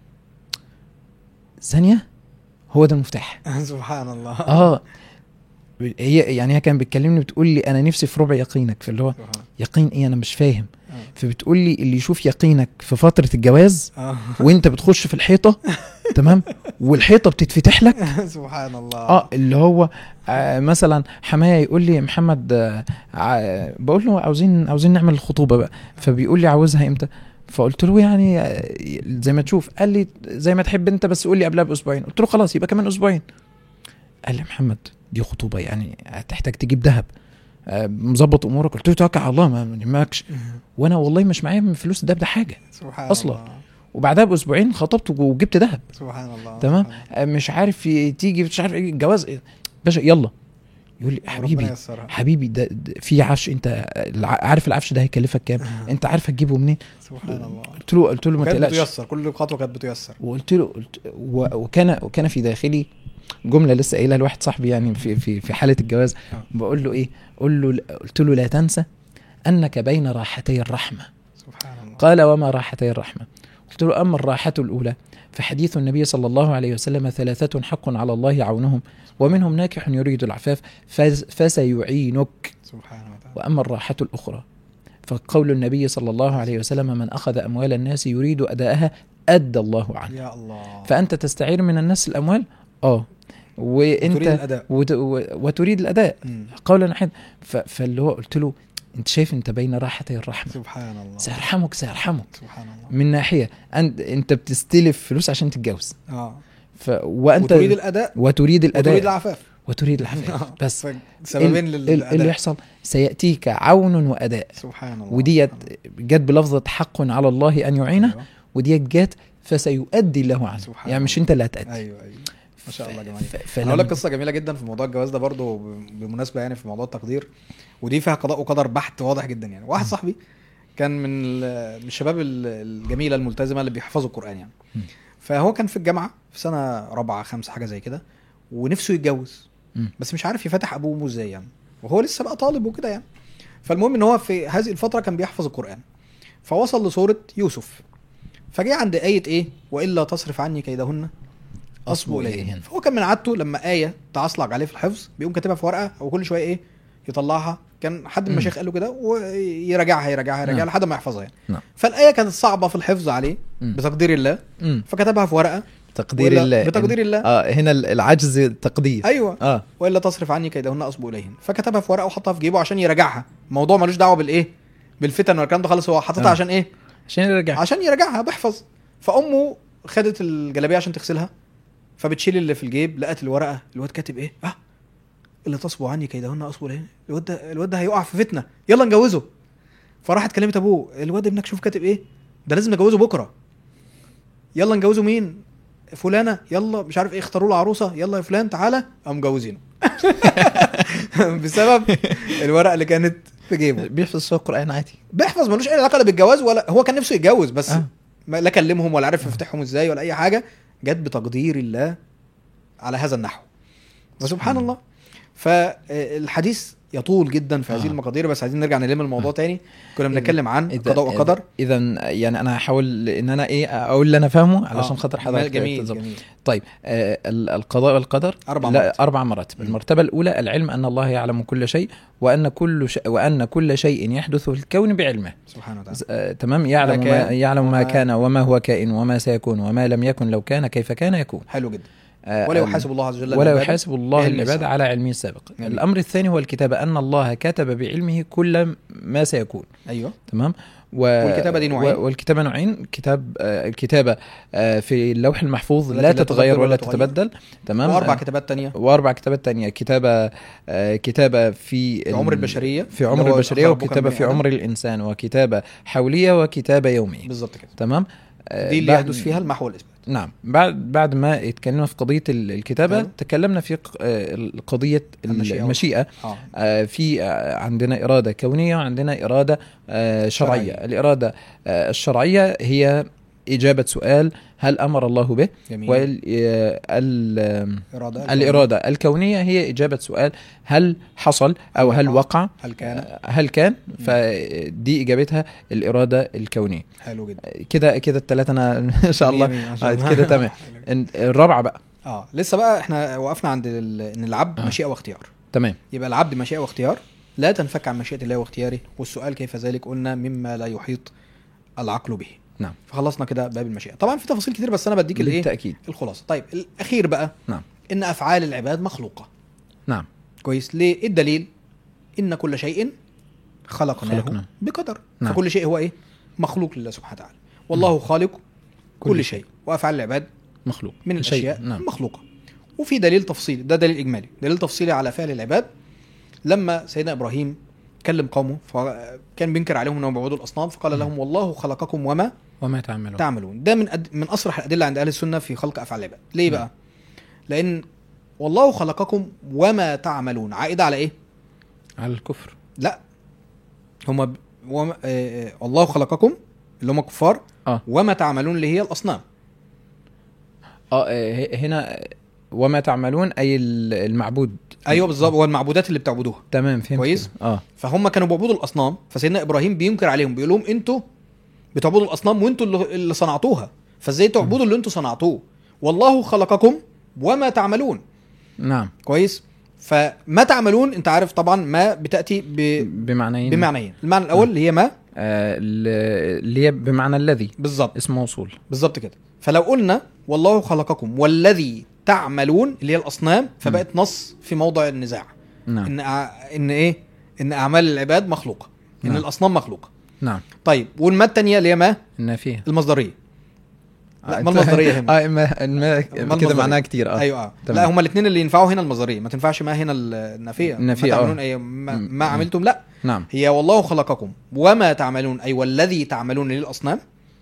A: ثانيه هو ده المفتاح
B: سبحان الله
A: اه هي يعني هي كانت بتكلمني بتقول لي انا نفسي في ربع يقينك فاللي هو
B: سبحان الله.
A: يقين ايه انا مش فاهم
B: آه.
A: فبتقول لي اللي يشوف يقينك في فتره الجواز
B: اه
A: وانت بتخش في الحيطه تمام والحيطه بتتفتح لك
B: سبحان الله
A: اه اللي هو آه مثلا حمايه يقول لي محمد آه ع- بقول له عاوزين عاوزين نعمل الخطوبه بقى فبيقول لي عاوزها امتى فقلت له يعني آه، زي ما تشوف قال لي زي ما تحب انت بس قول لي قبلها باسبوعين قلت له خلاص يبقى كمان اسبوعين قال لي محمد دي خطوبه يعني هتحتاج تجيب ذهب آه، مظبط امورك قلت له توكل على الله ما ما يهمكش وانا والله مش معايا من فلوس الدهب ده حاجه
B: سبحان
A: أصلاً.
B: الله
A: وبعدها باسبوعين خطبت وجبت ذهب
B: سبحان الله
A: تمام
B: سبحان
A: آه، مش عارف ي- تيجي مش عارف ايه الجواز إيه. باشا يلا يقول لي
B: الله.
A: حبيبي
B: ربنا ييسرها.
A: حبيبي ده, ده في عفش انت الع- عارف العفش ده هيكلفك كام انت عارف هتجيبه منين
B: سبحان الله
A: قلت له قلت له ما
B: كانت
A: تقلقش
B: بتيسر كل خطوه كانت بتيسر
A: وقلت له قلت و- وكان وكان في داخلي جمله لسه قايلها لواحد صاحبي يعني في في في حاله الجواز
B: آه.
A: بقول له ايه قول له قلت له لا تنسى انك بين راحتي الرحمه
B: سبحان الله
A: قال وما راحتي الرحمة قلت له أما الراحة الأولى فحديث النبي صلى الله عليه وسلم ثلاثة حق على الله عونهم ومنهم ناكح يريد العفاف فز- فسيعينك
B: سبحانه وتعالى
A: وأما الراحة الأخرى فقول النبي صلى الله عليه وسلم من أخذ أموال الناس يريد أداءها أدى الله عنه
B: يا الله
A: فأنت تستعير من الناس الأموال آه وأنت
B: تريد الاداء
A: وت- و- وتريد الأداء
B: مم.
A: قولا واحد ف- فاللي هو قلت له أنت شايف أنت بين راحتي الرحمة
B: سبحان الله
A: سيرحمك سيرحمك
B: سبحان الله
A: من ناحيه انت انت بتستلف فلوس عشان تتجوز
B: اه
A: ف... وانت
B: وتريد الاداء
A: وتريد الاداء
B: وتريد العفاف
A: وتريد العفاف بس
B: سببين
A: ال- ال- اللي
B: للاداء
A: يحصل سياتيك عون واداء
B: سبحان الله
A: وديت جت بلفظه حق على الله ان يعينه
B: أيوة.
A: وديت جت فسيؤدي له عنه
B: سبحان
A: يعني مش
B: الله.
A: انت اللي هتأدي
B: ايوه ايوه ما شاء الله جميل
A: ف...
B: انا
A: فلما-
B: هقول لك قصه جميله جدا في موضوع الجواز ده برضه ب- بمناسبه يعني في موضوع التقدير ودي فيها قضاء وقدر بحت واضح جدا يعني واحد صاحبي كان من ال- من الشباب ال- الجميله الملتزمه اللي بيحفظوا القران يعني
A: م.
B: فهو كان في الجامعه في سنه رابعه خمسه حاجه زي كده ونفسه يتجوز
A: م.
B: بس مش عارف يفتح ابوه وامه ازاي يعني وهو لسه بقى طالب وكده يعني فالمهم ان هو في هذه الفتره كان بيحفظ القران فوصل لسوره يوسف فجاء عند ايه ايه والا تصرف عني كيدهن اصبو اليهن فهو كان من عادته لما ايه تعصلج عليه في الحفظ بيقوم كاتبها في ورقه او كل شويه ايه يطلعها كان حد من
A: مم.
B: المشايخ قال له كده ويراجعها يراجعها يراجعها
A: نعم.
B: لحد ما يحفظها يعني
A: نعم.
B: فالايه كانت صعبه في الحفظ عليه
A: مم.
B: بتقدير الله
A: مم.
B: فكتبها في ورقه
A: تقدير
B: ولا-
A: الله
B: بتقدير الله.
A: اه هنا ال- العجز تقدير
B: ايوه
A: اه
B: والا تصرف عني كيدهن اصبو اليهن فكتبها في ورقه وحطها في جيبه عشان يراجعها الموضوع ملوش دعوه بالايه بالفتن والكلام ده خالص هو حاططها
A: آه.
B: عشان ايه
A: عشان يرجع
B: عشان يراجعها بيحفظ فامه خدت الجلابيه عشان تغسلها فبتشيل اللي في الجيب لقت الورقه الواد كاتب ايه اه اللي تصبو عني كيدهن اصبو اليهن الواد ده الواد ده هيقع في فتنه يلا نجوزه فراحت كلمت ابوه الواد ابنك شوف كاتب ايه ده لازم نجوزه بكره يلا نجوزه مين فلانه يلا مش عارف ايه اختاروا له عروسه يلا يا فلان تعالى قام مجوزينه بسبب الورقه اللي كانت في جيبه
A: بيحفظ سوره القران عادي
B: بيحفظ ملوش اي علاقه لا بالجواز ولا هو كان نفسه يتجوز بس
A: آه.
B: ما لا كلمهم ولا عرف يفتحهم ازاي ولا اي حاجه جت بتقدير الله على هذا النحو وسبحان الله فالحديث يطول جدا في هذه
A: آه.
B: المقادير بس عايزين نرجع نلم الموضوع تاني كنا
A: إذا-
B: بنتكلم عن
A: إذا-
B: قضاء وقدر
A: اذا يعني انا هحاول ان انا ايه اقول اللي انا فاهمه علشان
B: آه.
A: خاطر حضرتك
B: جميل
A: تظبط.
B: جميل
A: طيب آه ال- القضاء والقدر
B: أربع
A: لا
B: مراتب.
A: اربع مراتب
B: مم.
A: المرتبه الاولى العلم ان الله يعلم كل شيء وان كل شيء وان كل شيء يحدث في الكون بعلمه
B: سبحانه وتعالى
A: ز- آه تمام يعلم
B: ما
A: ما
B: كان
A: يعلم ما
B: وما-
A: كان وما هو كائن وما سيكون وما لم يكن لو كان كيف كان يكون
B: حلو جدا
A: آه،
B: ولا
A: ال-
B: يحاسب الله عز وجل
A: ولا
B: العباد
A: يحاسب الله
B: بعلمه
A: العباد
B: السابق.
A: على علمه السابق
B: جميل.
A: الامر الثاني هو الكتابه ان الله كتب بعلمه كل ما سيكون
B: ايوه
A: تمام و...
B: والكتابة دي نوعين.
A: و... والكتابة نوعين كتاب آه الكتابة آه في اللوح المحفوظ
B: التي
A: لا
B: لا
A: تتغير
B: تبدل
A: ولا
B: ولا تغير.
A: تتبدل تمام
B: واربع
A: آه
B: كتابات تانية
A: واربع كتابات تانية كتابة آه كتابة في
B: في عمر البشريه
A: في
B: اللي
A: عمر
B: هو
A: البشرية
B: أخبار
A: وكتابة
B: بني
A: في
B: آدم.
A: عمر الإنسان وكتابة حولية وكتابة يومية
B: بالظبط كده
A: تمام آه
B: دي اللي
A: بعد-
B: يحدث فيها المحو والاثبات
A: نعم بعد بعد ما اتكلمنا في قضية ال- الكتابة
B: أيوه.
A: تكلمنا في ق- آه، قضية
B: المشيئة.
A: المشيئة
B: اه
A: آه، في آه، عندنا إرادة كونية وعندنا إرادة آه، شرعية
B: شرعية.
A: الإرادة آه، الشرعية هي إجابة سؤال هل أمر الله به
B: جميل إرادة
A: والإرادة الكونية هي إجابة سؤال هل حصل أو هل
B: وقع.
A: وقع
B: هل كان
A: آه، هل كان فدي إجابتها الإرادة الكونية
B: حلو جدا
A: كده كده الثلاثة أنا إن شاء الله
B: مية مية، ما شاء
A: آه،
B: الله.
A: كده تمام إن- الرابعة بقى
B: اه لسه بقى احنا وقفنا عند ال- ان العبد
A: آه.
B: مشيئه واختيار
A: تمام
B: يبقى العبد مشيئه واختيار لا تنفك عن مشيئه الله واختياره والسؤال كيف ذلك قلنا مما لا يحيط العقل به
A: نعم.
B: فخلصنا كده باب المشيئه طبعا في تفاصيل كتير بس انا بديك الايه
A: بالتأكيد
B: الخلاصه طيب الاخير بقى
A: نعم.
B: ان افعال العباد مخلوقه
A: نعم
B: كويس ليه إيه الدليل ان كل شيء خلقناه
A: خلقناه.
B: بقدر
A: نعم.
B: فكل شيء هو ايه مخلوق لله سبحانه وتعالى والله خالق كل,
A: كل
B: شيء وافعال العباد
A: مخلوق
B: من
A: شيء.
B: الاشياء
A: نعم
B: المخلوقه وفي دليل تفصيلي ده دليل اجمالي دليل تفصيلي على فعل العباد لما سيدنا ابراهيم كلم قومه فكان بينكر عليهم انهم بيعبدوا الاصنام فقال لهم والله خلقكم وما
A: وما تعملون
B: تعملون ده من أد... من اصرح الادله عند اهل السنه في خلق افعال العباد ليه بقى لان والله خلقكم وما تعملون عائده على ايه
A: على الكفر
B: لا هما ب... وما... آه... آه... الله خلقكم اللي هم كفار
A: اه
B: وما تعملون اللي هي الاصنام
A: اه آه، هنا وما تعملون اي ال- المعبود
B: ايوه بالظبط والمعبودات اللي بتعبدوها
A: تمام فهمت
B: كويس؟
A: كده. اه
B: فهم كانوا بيعبدوا الاصنام فسيدنا ابراهيم بينكر عليهم بيقول لهم انتوا بتعبدوا الاصنام وانتوا اللي, اللي صنعتوها فازاي تعبدوا اللي انتوا صنعتوه والله خلقكم وما تعملون
A: نعم
B: كويس فما تعملون انت عارف طبعا ما بتاتي ب...
A: بمعنيين
B: بمعنيين المعنى الاول اللي هي ما
A: آه، ال- اللي هي بمعنى الذي
B: بالظبط
A: اسم موصول
B: بالظبط كده فلو قلنا والله خلقكم والذي تعملون اللي هي الاصنام فبقت نص في موضع النزاع
A: نعم
B: ان أع- ان ايه ان اعمال العباد مخلوقه ان
A: نعم.
B: الاصنام مخلوقه
A: نعم
B: طيب والما الثانيه اللي هي ما
A: النافية
B: المصدريه لا
A: آه،
B: ما المصدريه هنا
A: اه ما ما كده
B: المصدرية.
A: معناها كتير اه
B: ايوه اه
A: تمام.
B: لا هما الاثنين اللي ينفعوا هنا المصدريه ما تنفعش ما هنا النافيه
A: النافية،
B: ما
A: آه.
B: تعملون اي ما,
A: م-
B: ما
A: م.
B: عملتم لا
A: نعم
B: هي والله خلقكم وما تعملون اي والذي تعملون للاصنام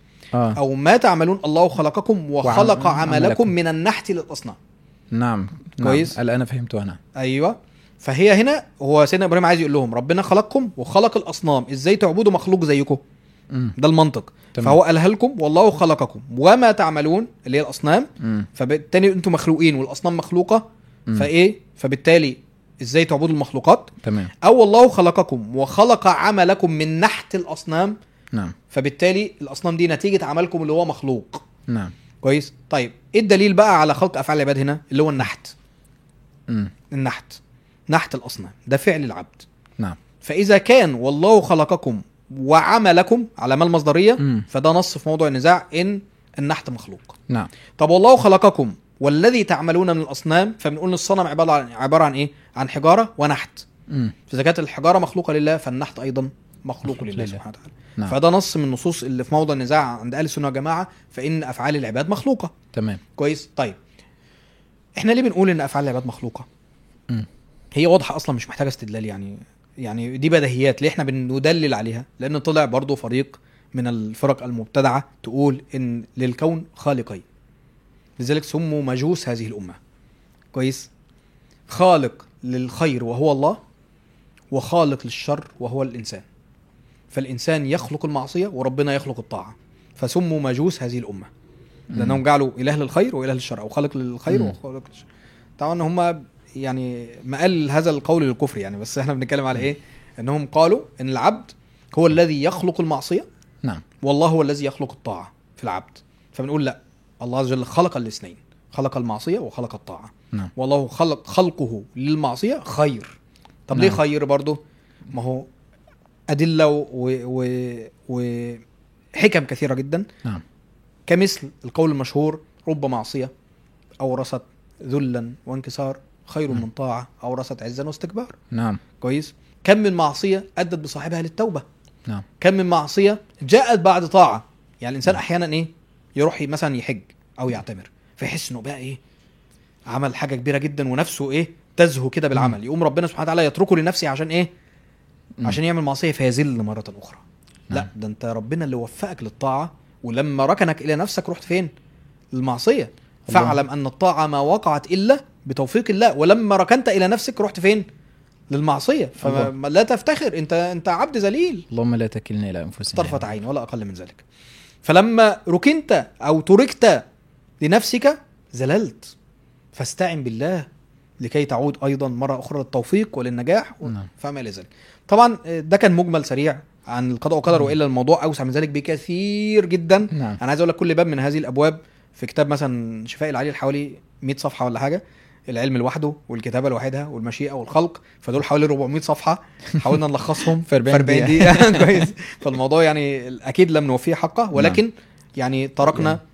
A: اه
B: او ما تعملون الله خلقكم وخلق
A: وعم-
B: عملكم
A: عملكم.
B: من النحت للاصنام
A: نعم
B: كويس.
A: نعم. الان فهمت انا
B: ايوه فهي هنا هو سيدنا ابراهيم عايز يقول لهم ربنا خلقكم وخلق الاصنام ازاي تعبدوا مخلوق زيكم
A: مم.
B: ده المنطق
A: تمام.
B: فهو قالها لكم والله خلقكم وما تعملون اللي هي الاصنام
A: مم.
B: فبالتالي انتم مخلوقين والاصنام مخلوقه
A: مم.
B: فايه فبالتالي ازاي تعبدوا المخلوقات
A: تمام
B: او الله خلقكم وخلق عملكم من نحت الاصنام
A: نعم
B: فبالتالي الاصنام دي نتيجه عملكم اللي هو مخلوق
A: نعم
B: كويس طيب ايه الدليل بقى على خلق افعال العباد هنا اللي هو النحت
A: مم.
B: النحت نحت الاصنام ده فعل العبد
A: نعم
B: فاذا كان والله خلقكم وعملكم على ما المصدريه
A: مم.
B: فده نص في موضوع النزاع ان النحت مخلوق
A: نعم
B: طب والله خلقكم والذي تعملون من الاصنام فبنقول ان الصنم عباره عن عباره عن ايه عن حجاره ونحت
A: مم.
B: فاذا كانت الحجاره مخلوقه لله فالنحت ايضا مخلوق
A: مخلوق
B: لله
A: لله.
B: سبحانه وتعالى
A: نعم
B: فده نص من النصوص اللي في موضع النزاع عند اهل السنه والجماعه فان افعال العباد مخلوقه
A: تمام
B: كويس طيب احنا ليه بنقول ان افعال العباد مخلوقه
A: مم.
B: هي واضحه اصلا مش محتاجه استدلال يعني يعني دي بديهيات ليه احنا بندلل عليها لان طلع برضو فريق من الفرق المبتدعه تقول ان للكون خالقين لذلك سموا مجوس هذه الامه كويس خالق للخير وهو الله وخالق للشر وهو الانسان فالانسان يخلق المعصيه وربنا يخلق الطاعه فسموا مجوس هذه الامه لانهم جعلوا اله للخير واله للشر او خالق للخير
A: مم.
B: وخالق للشر طبعا هم يعني مقال هذا القول للكفر يعني بس احنا بنتكلم على ايه انهم قالوا ان العبد هو الذي يخلق المعصيه
A: نعم
B: والله هو الذي يخلق الطاعه في العبد فبنقول لا الله عز وجل خلق الاثنين خلق المعصيه وخلق الطاعه
A: نعم
B: والله خلق خلقه للمعصيه خير طب ليه
A: نعم.
B: خير برضه ما هو ادله و... و... وحكم كثيره جدا
A: نعم
B: كمثل القول المشهور رب معصيه اورثت ذلا وانكسار خير
A: مم.
B: من طاعه اورثت عزا واستكبار
A: نعم
B: كويس كم من معصيه ادت بصاحبها للتوبه
A: نعم
B: كم من معصيه جاءت بعد طاعه يعني الانسان احيانا ايه يروح مثلا يحج او يعتمر فيحس انه بقى ايه عمل حاجه كبيره جدا ونفسه ايه تزهو كده بالعمل يقوم ربنا سبحانه وتعالى يتركه لنفسه عشان ايه
A: مم.
B: عشان يعمل معصيه فيذل مره اخرى لا
A: نعم.
B: ده انت ربنا اللي وفقك للطاعه ولما ركنك الى نفسك رحت فين للمعصيه
A: الله.
B: فاعلم ان الطاعه ما وقعت الا بتوفيق الله ولما ركنت الى نفسك رحت فين للمعصيه فلا لا تفتخر انت انت عبد ذليل
A: اللهم لا تكلنا الى انفسنا
B: طرفة عين ولا أقل من ذلك فلما ركنت أو تركت لنفسك زللت فاستعن بالله لكي تعود أيضا مرة أخرى للتوفيق وللنجاح و-
A: نعم.
B: فما إلى ذلك طبعا آه، ده كان مجمل سريع عن القضاء والقدر وإلا الموضوع أوسع من ذلك بكثير جدا
A: نعم
B: أنا عايز أقول لك كل باب من هذه الأبواب في كتاب مثلا شفاء العليل حوالي 100 صفحة ولا حاجة العلم لوحده والكتابة لوحدها والمشيئة والخلق فدول حوالي 400 صفحة حاولنا نلخصهم
A: في 40
B: دقيقة كويس فالموضوع يعني أكيد لم نوفيه حقه ولكن يعني تركنا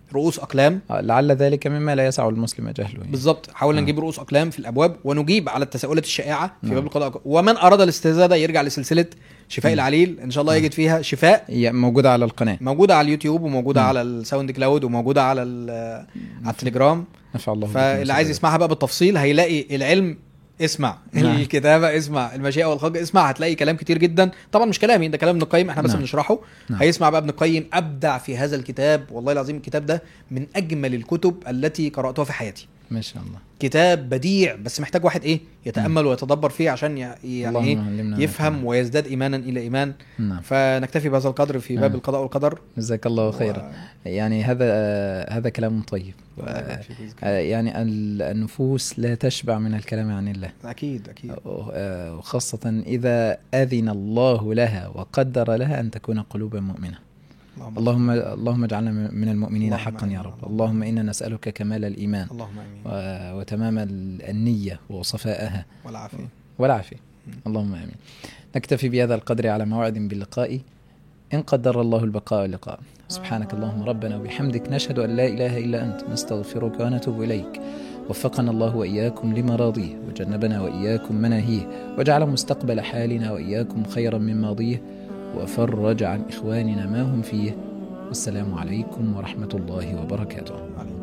B: رؤوس اقلام
A: آه، لعل ذلك مما لا يسع المسلم جهله يعني.
B: بالظبط حاولنا
A: نعم.
B: نجيب رؤوس اقلام في الابواب ونجيب على التساؤلات الشائعه في
A: نعم.
B: باب القضاء ومن اراد الاستزاده يرجع لسلسله شفاء
A: مم.
B: العليل ان شاء الله
A: نعم.
B: يجد فيها شفاء
A: هي موجودة على القناة
B: موجوده على اليوتيوب وموجوده
A: مم.
B: على الساوند كلاود وموجوده على ال- على التليجرام
A: نفع الله بكم
B: فاللي عايز
A: وسدد.
B: يسمعها بقى بالتفصيل هيلاقي العلم اسمع
A: نعم.
B: الكتابه اسمع المشيئه والخلق اسمع هتلاقي كلام كتير جدا طبعا مش كلامي ده كلام ابن القيم احنا بس
A: نعم.
B: بنشرحه
A: نعم.
B: هيسمع بقى ابن القيم ابدع في هذا الكتاب والله العظيم الكتاب ده من اجمل الكتب التي قراتها في حياتي
A: ما شاء الله
B: كتاب بديع بس محتاج واحد ايه يتامل ويتدبر فيه عشان ي- يعني
A: اللهم
B: ايه
A: علمنا ما
B: يفهم
A: ينفعنا.
B: ويزداد ايمانا الى ايمان
A: نعم
B: فنكتفي بهذا القدر في باب
A: نعم.
B: القضاء والقدر
A: جزاك الله خيرا يعني هذا آه، هذا كلام طيب آه، آه، يعني ال- النفوس لا تشبع من الكلام عن الله
B: اكيد اكيد
A: آه، وخاصة إذا أذن الله لها وقدر لها أن تكون قلوبا مؤمنة اللهم اللهم اجعلنا من المؤمنين
B: اللهم
A: حقا يا
B: آمين.
A: رب اللهم إنا نسألك كمال الإيمان
B: اللهم امين
A: و- وتمام ال- النية وصفاءها
B: والعافيه
A: والعافية اللهم آمين نكتفي بهذا القدر على موعد باللقاء إن قدر الله البقاء واللقاء سبحانك اللهم ربنا وبحمدك نشهد أن لا إله إلا أنت نستغفرك ونتوب إليك وفقنا الله وإياكم لمراضيه وجنبنا وإياكم مناهيه وجعل مستقبل حالنا وإياكم خيرا من ماضيه وفرج عن إخواننا ما هم فيه والسلام عليكم ورحمة الله وبركاته
B: عليكم